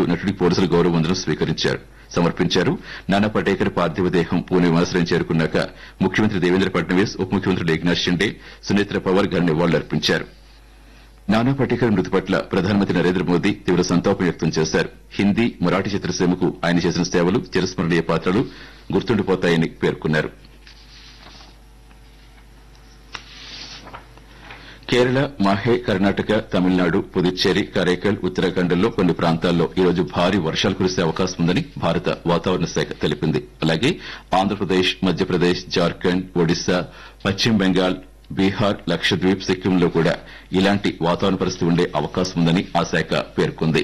నటుడికి పోలీసులు గౌరవ వందనం స్వీకరించారు సమర్పించారు నానా పటేకర్ పార్థివ దేహం పూణె విమానాశ్రయం చేరుకున్నాక ముఖ్యమంత్రి దేవేంద్ర ఫడ్నవీస్ ఉప ముఖ్యమంత్రి ఏక్నాథ్ షిండే సునేత్ర పవార్ ఘన నివాళులర్పించారు నానా పటేకర్ మృతి పట్ల ప్రధానమంత్రి నరేంద్ర మోదీ తీవ్ర సంతాపం వ్యక్తం చేశారు హిందీ మరాఠీ చిత్రసీమకు ఆయన చేసిన సేవలు చిరస్మరణీయ పాత్రలు గుర్తుండిపోతాయని పేర్కొన్నారు కేరళ మాహే కర్ణాటక తమిళనాడు పుదుచ్చేరి కరైకల్ ఉత్తరాఖండ్లో కొన్ని ప్రాంతాల్లో ఈ రోజు భారీ వర్షాలు కురిసే అవకాశం ఉందని భారత వాతావరణ శాఖ తెలిపింది అలాగే ఆంధ్రప్రదేశ్ మధ్యప్రదేశ్ జార్ఖండ్ ఒడిశా పశ్చిమ బెంగాల్ బీహార్ లక్షద్వీప్ సిక్కింలో కూడా ఇలాంటి వాతావరణ పరిస్థితి ఉండే అవకాశం ఉందని ఆ శాఖ పేర్కొంది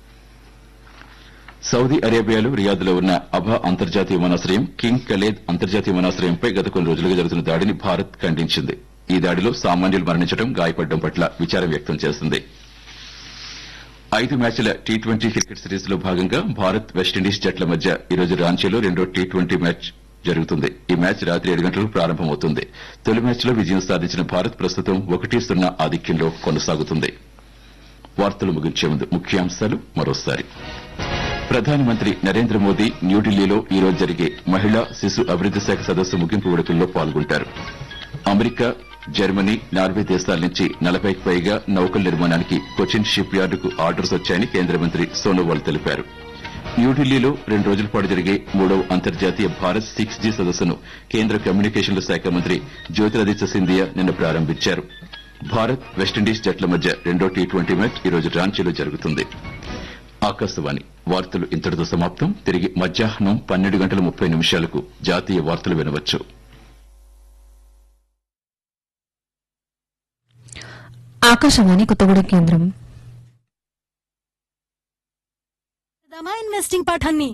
సౌదీ అరేబియాలో రియాద్లో ఉన్న అబా అంతర్జాతీయ విమానాశ్రయం కింగ్ ఖలీద్ అంతర్జాతీయ విమానాశ్రయంపై గత కొన్ని రోజులుగా జరుగుతున్న దాడిని భారత్ ఖండించింది ఈ దాడిలో సామాన్యులు మరణించడం గాయపడడం పట్ల విచారం వ్యక్తం చేసింది ఐదు మ్యాచ్ల టీ ట్వంటీ క్రికెట్ సిరీస్ లో భాగంగా భారత్ వెస్టిండీస్ జట్ల మధ్య ఈ రోజు రాంచీలో రెండో టీ ట్వంటీ మ్యాచ్ జరుగుతుంది ఈ మ్యాచ్ రాత్రి ఏడు గంటలకు ప్రారంభమవుతుంది తొలి మ్యాచ్ లో విజయం సాధించిన భారత్ ప్రస్తుతం ఒకటి సున్నా ఆధిక్యంలో కొనసాగుతుంది వార్తలు ముగించే ముందు ముఖ్యాంశాలు మరోసారి ప్రధానమంత్రి నరేంద్ర మోదీ న్యూఢిల్లీలో ఈ రోజు జరిగే మహిళా శిశు అభివృద్ది శాఖ సదస్సు ముగింపు వేడుకల్లో పాల్గొంటారు అమెరికా జర్మనీ నార్వే దేశాల నుంచి నలభైకి పైగా నౌకల నిర్మాణానికి కొచిన్ షిప్ యార్డుకు ఆర్డర్స్ వచ్చాయని కేంద్ర మంత్రి సోనోవాల్ తెలిపారు న్యూఢిల్లీలో రెండు రోజుల పాటు జరిగే మూడవ అంతర్జాతీయ భారత్ సిక్స్ జీ సదస్సును కేంద్ర కమ్యూనికేషన్ల శాఖ మంత్రి జ్యోతిరాదిత్య సింధియా నిన్న ప్రారంభించారు భారత్ వెస్టిండీస్ జట్ల మధ్య రెండో టీ ట్వంటీ మ్యాచ్ ఈ రోజు రాంచీలో జరుగుతుంది ఆకాశవాణి వార్తలు ఇంతటితో సమాప్తం తిరిగి మధ్యాహ్నం పన్నెండు గంటల ముప్పై నిమిషాలకు జాతీయ వార్తలు వినవచ్చు ఆకాశవాణి కొత్తగూడెం కేంద్రం ఇన్వెస్టింగ్ పాఠాన్ని